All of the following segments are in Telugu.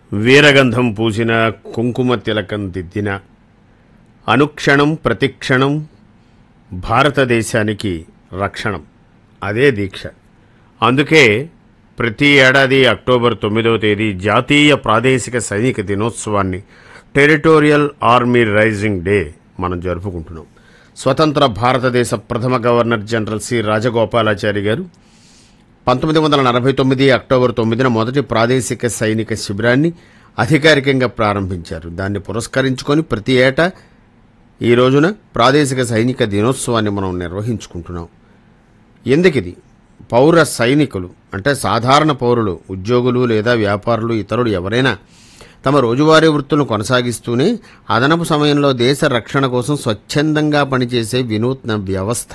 వీరగంధం పూసిన కుంకుమ తిలకం దిద్దిన అనుక్షణం ప్రతిక్షణం భారతదేశానికి రక్షణం అదే దీక్ష అందుకే ప్రతి ఏడాది అక్టోబర్ తొమ్మిదవ తేదీ జాతీయ ప్రాదేశిక సైనిక దినోత్సవాన్ని టెరిటోరియల్ ఆర్మీ రైజింగ్ డే మనం జరుపుకుంటున్నాం స్వతంత్ర భారతదేశ ప్రథమ గవర్నర్ జనరల్ సి రాజగోపాలాచారి గారు పంతొమ్మిది వందల నలభై తొమ్మిది అక్టోబర్ తొమ్మిదిన మొదటి ప్రాదేశిక సైనిక శిబిరాన్ని అధికారికంగా ప్రారంభించారు దాన్ని పురస్కరించుకొని ప్రతి ఏటా ఈ రోజున ప్రాదేశిక సైనిక దినోత్సవాన్ని మనం నిర్వహించుకుంటున్నాం ఎందుకిది పౌర సైనికులు అంటే సాధారణ పౌరులు ఉద్యోగులు లేదా వ్యాపారులు ఇతరులు ఎవరైనా తమ రోజువారీ వృత్తులను కొనసాగిస్తూనే అదనపు సమయంలో దేశ రక్షణ కోసం స్వచ్ఛందంగా పనిచేసే వినూత్న వ్యవస్థ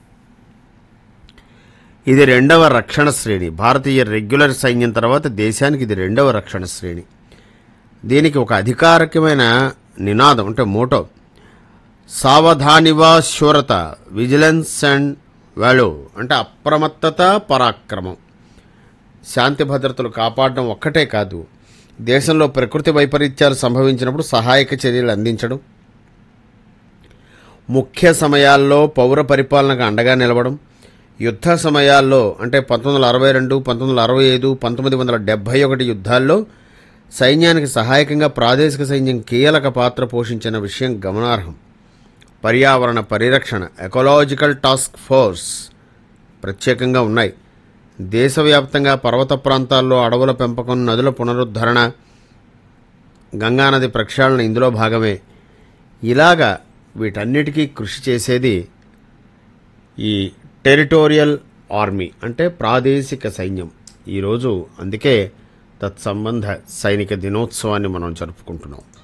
ఇది రెండవ రక్షణ శ్రేణి భారతీయ రెగ్యులర్ సైన్యం తర్వాత దేశానికి ఇది రెండవ రక్షణ శ్రేణి దీనికి ఒక అధికారికమైన నినాదం అంటే మోటో సావధానివా శూరత విజిలెన్స్ అండ్ వాల్యూ అంటే అప్రమత్తత పరాక్రమం శాంతి భద్రతలు కాపాడడం ఒక్కటే కాదు దేశంలో ప్రకృతి వైపరీత్యాలు సంభవించినప్పుడు సహాయక చర్యలు అందించడం ముఖ్య సమయాల్లో పౌర పరిపాలనకు అండగా నిలవడం యుద్ధ సమయాల్లో అంటే పంతొమ్మిది వందల అరవై రెండు పంతొమ్మిది వందల అరవై ఐదు పంతొమ్మిది వందల డెబ్బై ఒకటి యుద్ధాల్లో సైన్యానికి సహాయకంగా ప్రాదేశిక సైన్యం కీలక పాత్ర పోషించిన విషయం గమనార్హం పర్యావరణ పరిరక్షణ ఎకలాజికల్ టాస్క్ ఫోర్స్ ప్రత్యేకంగా ఉన్నాయి దేశవ్యాప్తంగా పర్వత ప్రాంతాల్లో అడవుల పెంపకం నదుల పునరుద్ధరణ గంగానది ప్రక్షాళన ఇందులో భాగమే ఇలాగా వీటన్నిటికీ కృషి చేసేది ఈ టెరిటోరియల్ ఆర్మీ అంటే ప్రాదేశిక సైన్యం ఈరోజు అందుకే తత్సంబంధ సైనిక దినోత్సవాన్ని మనం జరుపుకుంటున్నాం